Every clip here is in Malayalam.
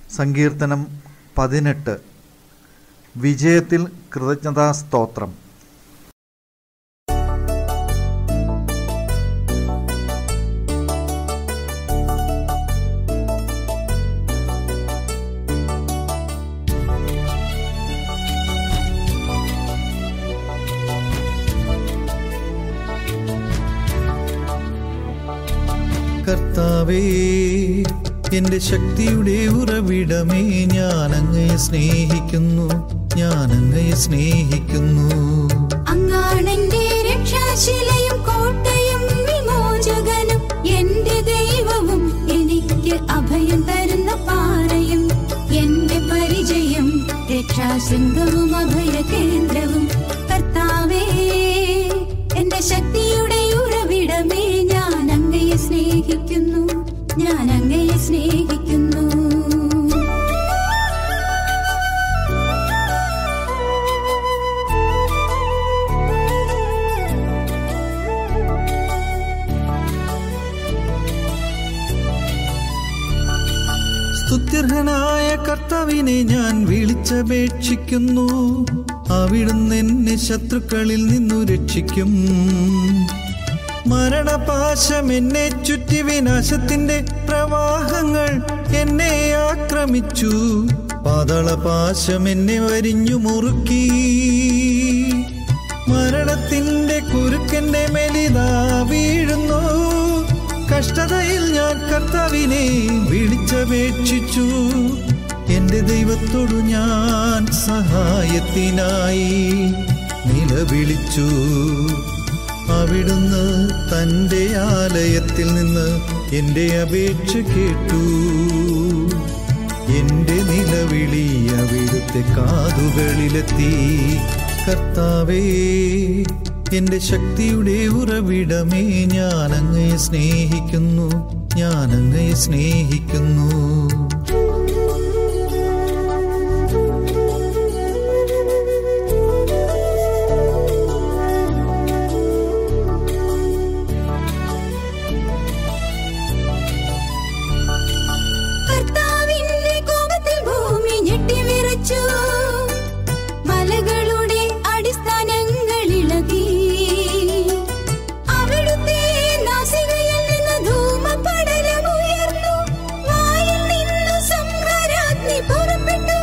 സങ്കീർത്തനം പതിനെട്ട് വിജയത്തിൽ കൃതജ്ഞതാ സ്തോത്രം കർത്താവേ എന്റെ ശക്തിയുടെ ഉറവിടമേ ഞാൻ അങ്ങയെ സ്നേഹിക്കുന്നു ഞാൻ അങ്ങയെ സ്നേഹിക്കുന്നു അങ്ങാണെന്റെ രക്ഷാശിലയും കോട്ടയും വിമോചകനും എന്റെ ദൈവവും എനിക്ക് അഭയം തരുന്ന പാറയും എന്റെ പരിചയം രക്ഷാശൃംഗവും അഭയ കേന്ദ്രവും കർത്താവേ എന്റെ ശക്തിയുടെ ഉറവിടമേ ഞാൻ അങ്ങയെ സ്നേഹിക്കുന്നു ഞാൻ അങ്ങയെ സ്നേഹിക്കുന്നു സ്തുത്യർഹനായ കർത്താവിനെ ഞാൻ വിളിച്ചപേക്ഷിക്കുന്നു അവിടുന്ന് എന്നെ ശത്രുക്കളിൽ നിന്നു രക്ഷിക്കും മരണപാശം എന്നെ ചുറ്റി വിനാശത്തിന്റെ പ്രവാഹങ്ങൾ എന്നെ ആക്രമിച്ചു പാതാളപാശം എന്നെ വരിഞ്ഞു മുറുക്കി മരണത്തിന്റെ കുരുക്കന്റെ മേലിതാ വീഴുന്നു കഷ്ടതയിൽ ഞാൻ കർത്താവിനെ വിളിച്ചപേക്ഷിച്ചു എന്റെ ദൈവത്തോടു ഞാൻ സഹായത്തിനായി നിലവിളിച്ചു അവിടുന്ന് തന്റെ ആലയത്തിൽ നിന്ന് എന്റെ അപേക്ഷ കേട്ടു എന്റെ നിലവിളി അവിടുത്തെ കാതുകളിലെത്തി കർത്താവേ എന്റെ ശക്തിയുടെ ഉറവിടമേ ഞാൻ അങ്ങയെ സ്നേഹിക്കുന്നു ഞാൻ അങ്ങയെ സ്നേഹിക്കുന്നു കർത്താവിന്റെ കോപത്തിൽ ഭൂമി ഞെട്ടിവിറച്ചു മലകളുടെ അടിസ്ഥാനങ്ങൾ ഇളകി അവിടുത്തെ നാസികയിൽ നിന്ന് ധൂമപടലമുയർന്നു വായിൽ നിന്ന് സംഹാരാഗ്നി പുറപ്പെട്ടു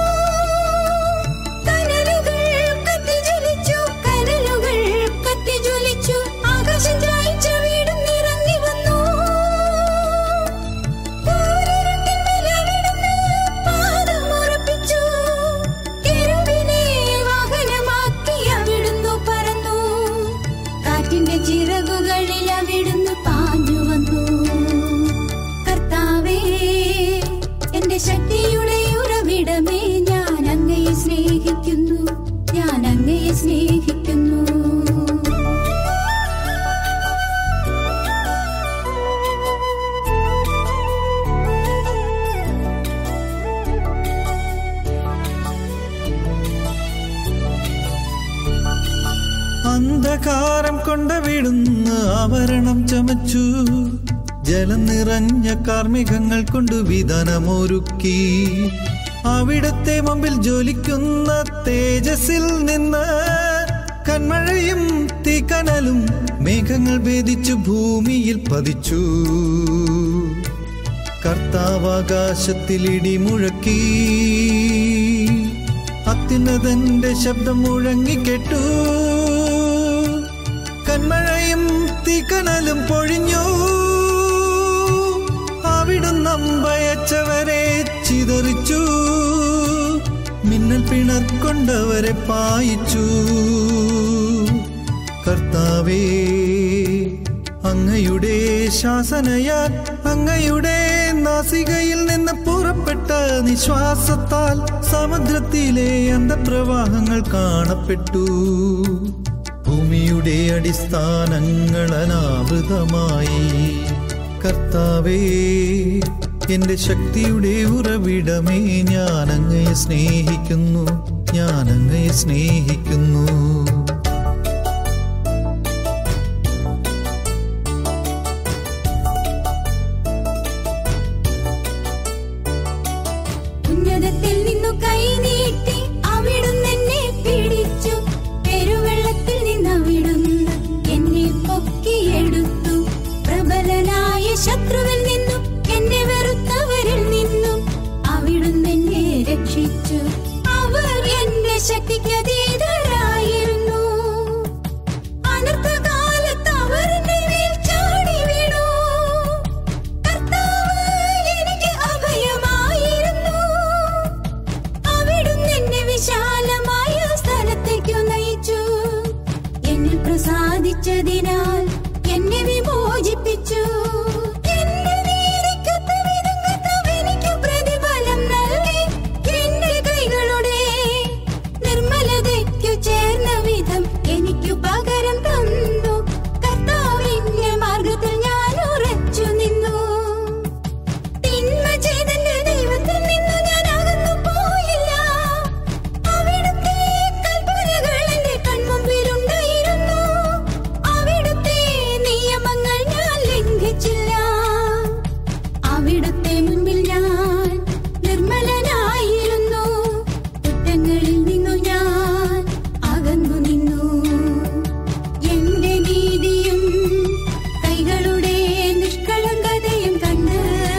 കനലുകൾ കത്തിജ്വലിച്ചു കനലുകൾ കത്തിജ്വലിച്ചു ആകാശം ദ്രായിച്ച വീടും നിറങ്ങി വന്നു കൂരിരുട്ടിന്മേൽ അവിടുന്ന് പാദമുറപ്പിച്ചു. കെരൂബിനെ വാഹനമാക്കി അവിടുന്ന് പറന്നു. കാറ്റിന്റെ ചിറകുകളിൽ അവിടുന്ന് പാഞ്ഞു വന്നു കർത്താവേ എന്റെ ശക്തിയുടെ ഉറവിടമേ ഞാൻ അങ്ങയെ സ്നേഹിക്കുന്നു ഞാൻ അങ്ങയെ സ്നേഹിക്കുന്നു അന്ധകാരം കൊണ്ട വിടുന്ന് ആവരണം ചമച്ചു ജലം നിറഞ്ഞ കാർമികങ്ങൾ കൊണ്ട് വിധാനമൊരുക്കി അവിടത്തെ മുമ്പിൽ ജ്വലിക്കുന്ന തേജസ്സിൽ നിന്ന് കന്മഴയും തീക്കനലും മേഘങ്ങൾ ഭേദിച്ചു ഭൂമിയിൽ പതിച്ചു കർത്താവാകാശത്തിൽ ഇടിമുഴക്കി അത്യുന്നതന്റെ ശബ്ദം മുഴങ്ങിക്കെട്ടു കന്മഴയും തീക്കനലും പൊഴിഞ്ഞു അവിടുന്ന് അമ്പയച്ചവരെ ചിതറിച്ചു മിന്നൽ പിണർക്കൊണ്ടവരെ പായിച്ചു കർത്താവേ അങ്ങയുടെ ശാസനയാൽ അങ്ങയുടെ നാസികയിൽ നിന്ന് പുറപ്പെട്ട നിശ്വാസത്താൽ സമുദ്രത്തിലെ അന്തപ്രവാഹങ്ങൾ കാണപ്പെട്ടു ഭൂമിയുടെ അടിസ്ഥാനങ്ങൾ അനാവൃതമായി കർത്താവേ എന്റെ ശക്തിയുടെ ഉറവിടമേ ഞാൻ അങ്ങയെ സ്നേഹിക്കുന്നു ഞാൻ അങ്ങയെ സ്നേഹിക്കുന്നു ശക്തിക്കതീതരായിരുന്നു അനർത്ഥകാലത്ത് അവർ എന്റെ മേൽ ചാടി വീണു കർത്താവ് എനിക്ക് അഭയമായിരുന്നു അവിടുന്ന് എന്നെ വിശാലമായ സ്ഥലത്തേക്കു നയിച്ചു എന്നിൽ പ്രസാദിച്ചതിനാൽ എന്നെ വിമോചിപ്പിച്ചു എന്റെ നീതിക്കൊത്ത വിധം കർത്താവ് എനിക്ക് പ്രതിഫലം നൽകി എന്റെ കൈകളുടെ നിർമ്മലതയ്ക്കു ചേർന്ന വിധം എനിക്കു പകരം തന്നു കർത്താവിന്റെ മാർഗത്തിൽ ഞാൻ ഉറച്ചു നിന്നു തിന്മ ചെയ്തെന്റെ ദൈവത്തിൽ നിന്നു ഞാൻ അകന്നു പോയില്ല അവിടുത്തെ കൽപ്പനകൾ എന്റെ കൺമുമ്പിലുണ്ടായിരുന്നു അവിടുത്തെ നിയമങ്ങൾ ഞാൻ ലംഘിച്ചില്ല അവിടുത്തെ മുൻപിൽ ഞാൻ നിർമ്മലനായിരുന്നു കുറ്റങ്ങളിൽ നിന്നു ഞാൻ അകന്നു നിന്നു എന്റെ നീതിയും കൈകളുടെ നിഷ്കളങ്കതയും കണ്ട്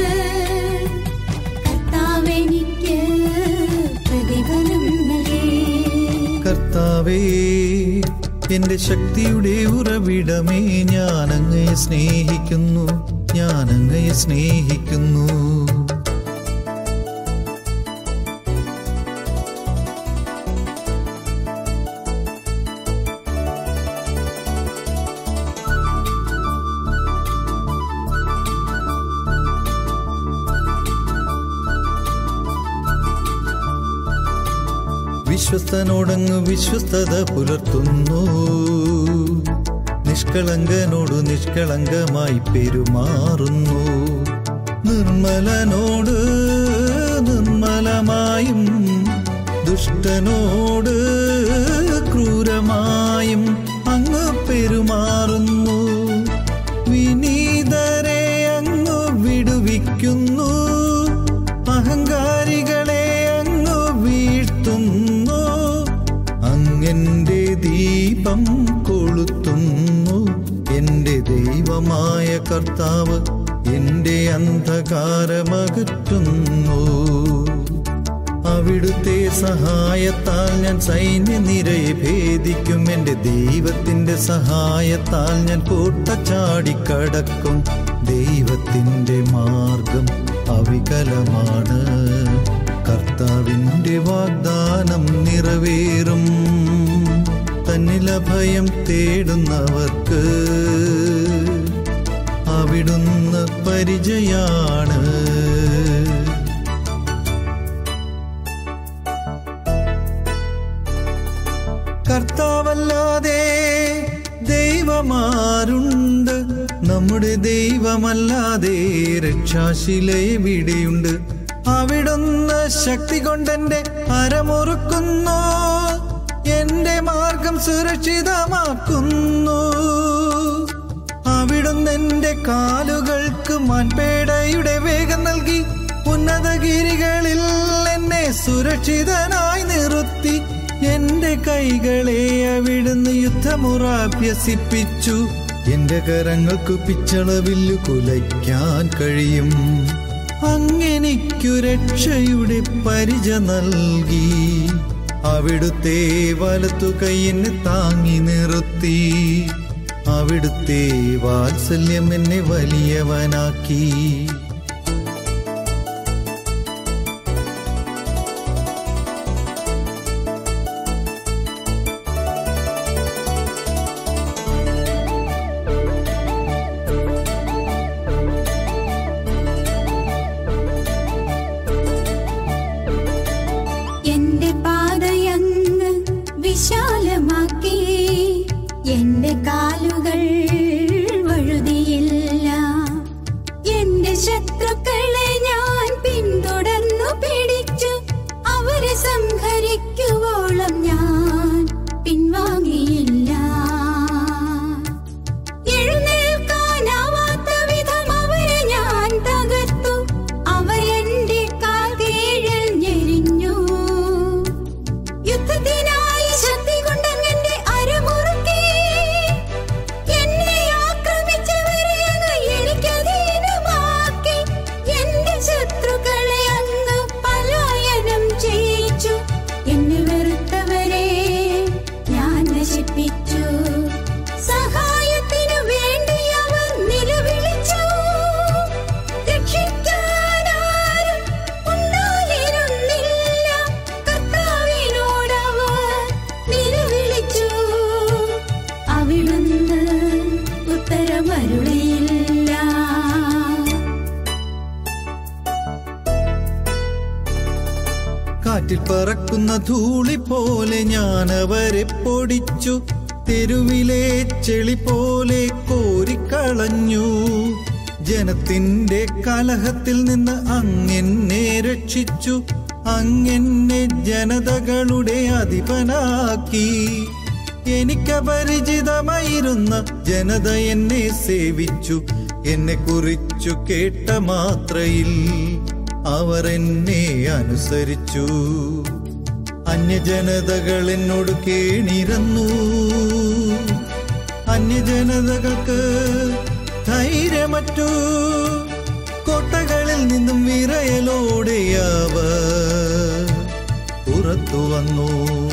കർത്താവെനിക്ക് പ്രതിഫലം നൽകി കർത്താവേ എന്റെ ശക്തിയുടെ ഉറവിടമേ ഞാൻ അങ്ങയെ സ്നേഹിക്കുന്നു ഞാൻ അങ്ങയെ സ്നേഹിക്കുന്നു വിശ്വസ്തനോടങ്ങ് വിശ്വസ്തത പുലർത്തുന്നു നിഷ്കളങ്കനോട് നിഷ്കളങ്കമായി പെരുമാറുന്നു നിർമ്മലനോട് നിർമ്മലമായും ദുഷ്ടനോട് ക്രൂരമായും അങ്ങ് പെരുമാറുന്നു വിനീതരെ അങ്ങ് വിടുവിക്കുന്നു അഹങ്കാരികളെ അങ്ങ് വീഴ്ത്തുന്നു അങ്ങെന്റെ ദീപം കൊളുത്തുന്നു എന്റെ ദൈവമായ കർത്താവ് എന്റെ അന്ധകാരമകറ്റുന്നു അവിടുത്തെ സഹായത്താൽ ഞാൻ സൈന്യനിരയെ ഭേദിക്കും എന്റെ ദൈവത്തിന്റെ സഹായത്താൽ ഞാൻ കോട്ട ചാടിക്കടക്കും ദൈവത്തിന്റെ മാർഗം അവികലമാണ് കർത്താവിന്റെ വാഗ്ദാനം നിറവേറും തന്നിലഭയം തേടുന്നവർക്ക് അവിടുന്ന് പരിചയാണ് കർത്താവല്ലാതെ ദൈവമാരുണ്ട് നമ്മുടെ ദൈവമല്ലാതെ രക്ഷാശിലയെവിടെയുണ്ട് അവിടുന്ന് ശക്തി കൊണ്ടെന്റെ അരമുറുക്കുന്നു എന്റെ മാർഗം സുരക്ഷിതമാക്കുന്നു അവിടുന്ന് എന്റെ കാലുകൾക്ക് മൺപേടയുടെ വേഗം നൽകി ഉന്നതഗിരികളിൽ എന്നെ സുരക്ഷിതനായി നിർത്തി എന്റെ കൈകളെ അവിടുന്ന് യുദ്ധമുറാഭ്യസിപ്പിച്ചു എന്റെ കരങ്ങൾക്ക് പിച്ചളവില്ലു കുലയ്ക്കാൻ കഴിയും അങ്ങെനിക്കു രക്ഷയുടെ പരിച നൽകി അവിടുത്തെ വലത്തു കൈയെന്നെ താങ്ങി നിർത്തി അവിടുത്തെ വാത്സല്യം എന്നെ വലിയവനാക്കി എന്റെ പാതയങ്ങ് വിശാലമാക്കി എന്റെ കാലുകൾ വഴുതിയില്ല എന്റെ ശത്രു കാറ്റിൽ പറക്കുന്ന ധൂളി പോലെ ഞാൻ അവരെ പൊടിച്ചു തെരുവിലെ ചെളി പോലെ കോരിക്കളഞ്ഞു ജനത്തിന്റെ കലഹത്തിൽ നിന്ന് അങ്ങെന്നെ രക്ഷിച്ചു അങ്ങെന്നെ ജനതകളുടെ അധിപനാക്കി എനിക്കപരിചിതമായിരുന്ന ജനത എന്നെ സേവിച്ചു എന്നെ കുറിച്ചു കേട്ട മാത്രയിൽ അവർ എന്നെ അനുസരിച്ചു അന്യജനതകൾ എന്നോട് കേണിരന്നു അന്യജനതകൾക്ക് ധൈര്യമറ്റു കോട്ടകളിൽ നിന്നും വിറയലോടെയവ പുറത്തു വന്നു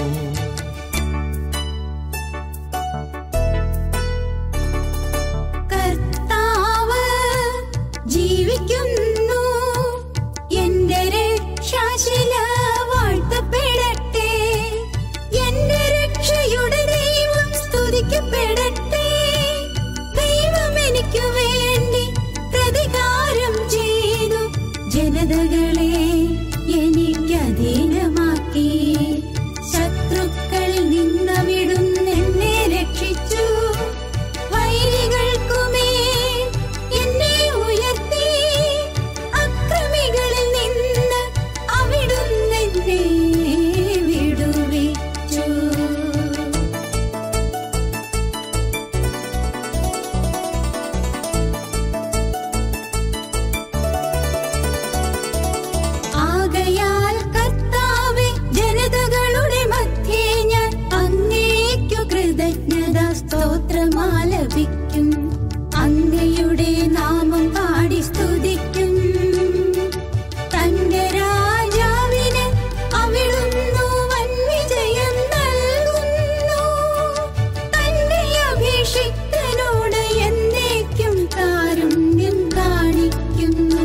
കർത്താവ് ജീവിക്കുന്നു എന്റെ രക്ഷാശില വാഴ്ത്തപ്പെടട്ടെ എന്റെ രക്ഷയുടെ ദൈവം സ്തുതിക്കപ്പെടട്ടെ ദൈവം എനിക്ക് വേണ്ടി പ്രതികാരം ചെയ്തു ജനതകളെ എനിക്ക് അധീനമാക്കി ശത്രുക്കളിൽ നിന്നവിടുന്നെന്നെ രക്ഷിച്ചു വൈരികൾക്കുമേൽ എന്നെ ഉയർത്തി അക്രമികളിൽ നിന്ന് അവിടുന്നെന്നെ വിടുവിച്ചു ആകയാൽ കർത്താവെ ജനതകളുടെ മധ്യേ ഞാൻ അങ്ങേക്കു കൃതജ്ഞതാ സ്തോത്രമാലപിക്കും അങ്ങയുടെ നാമം പാടി സ്തുതിക്കും തന്റെ രാജാവിന് അവിടുന്നു വൻ വിജയം നൽകുന്നു തന്റെ അഭിഷിക്തനോട് എന്നേക്കും കാരുണ്യം കാണിക്കുന്നു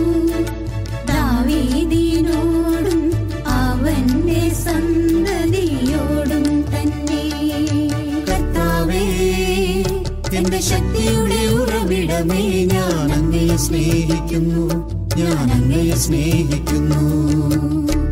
ദാവീദിനോടും അവന്റെ സന്തതിയോടും തന്നെ കർത്താവേ എന്റെ ശക്തിയുടെ ഉറവിടമേ ഞാൻ അങ്ങയെ സ്നേഹിക്കുന്നു ഞാൻ അങ്ങയെ സ്നേഹിക്കുന്നു